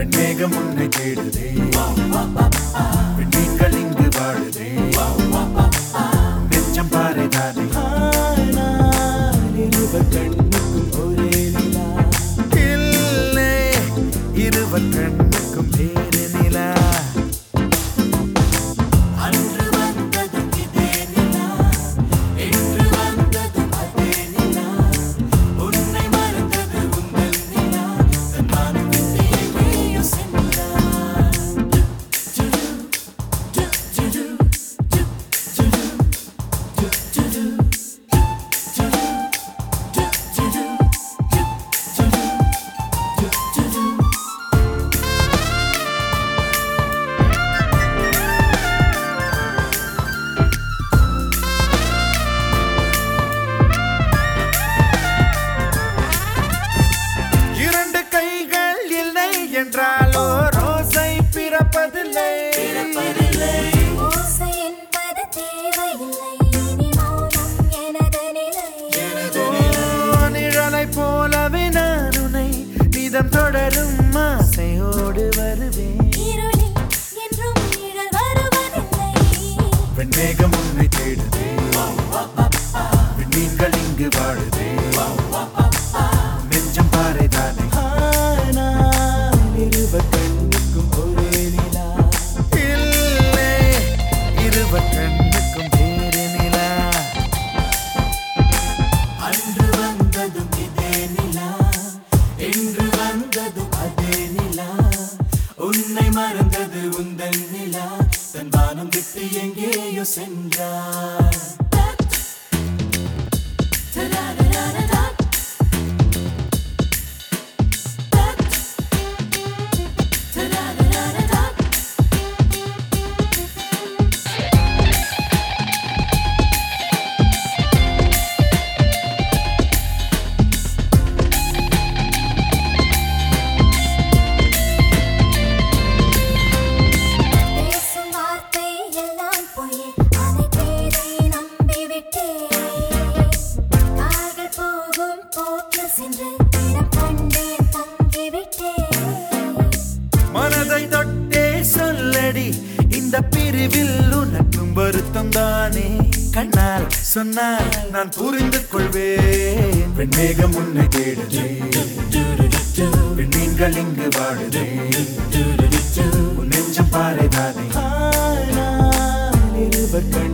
வெண்மேகம் உன்னை தேடுதே வெண்ணீர்கள் இங்கு வாழுதே நெஞ்சம் பாறை தானே இல்லை இருவர் கண்ணுக்கும் வேறு நிலா அன்று வந்ததும் இதே நிலா இன்று வந்ததும் அதே நிலா உன்னை மறந்தது உங்கள் நிலா தன் வானம் விட்டு எங்கேயோ சென்றார் ஜுஜு, ஜு, ஜுஜு, ஜு, ஜுஜு, ஜு, ஜுஜு, ஜு, ஜுஜு, ஜு, ஜுஜு, ஜு, ஜுஜு, ஜு, ஜுஜு. இரண்டு கைகள் இல்லை என்றாலோ ரோசை பிறப்பதில்லை ஓசை என்பது தேவையில்லை இனி மௌனம் எனது நிலை ஓ, நிழலை போலவே நான் உன்னை நிதம் தொடரும் ஆசையோடு வருவேன் இருளில் என்றும் நிழல் வருவதில்லை வெண்மேகம் உன்னை தேடுதே விண்மீன்கள் இங்கு வாழுதே நெஞ்சம் பாறை தானே இல்லை இருவர் கண்ணுக்கும் வேறு நிலா அன்று வந்ததும் இதே நிலா இன்று வந்ததும் அதே நிலா உன்னை மறந்தது உந்தன் நிலா தன் வானம் விட்டு எங்கேயோ சென்றார் தடாடடாடடா. தடாடடாடடா. பேசும் வார்த்தை எல்லாம் பொய் அனைத்தேதை நம்பிவிட்டேன் கால்கள் போகும் போக்கில் சென்று இடம் கண்டேன் தங்கிவிட்டேன் மனதை தொட்டே சொல்லடி இந்த பிரிவில் உனக்கும் வருத்தம் தானே கண்ணால் சொன்னால் நான் புரிந்து கொள்வேன் வெண்மேகம் உன்னை தேடுதே விண்மீன்கள் இங்கு வாழுதே உன் நெஞ்சம் பாறை தானே இருவர் கண்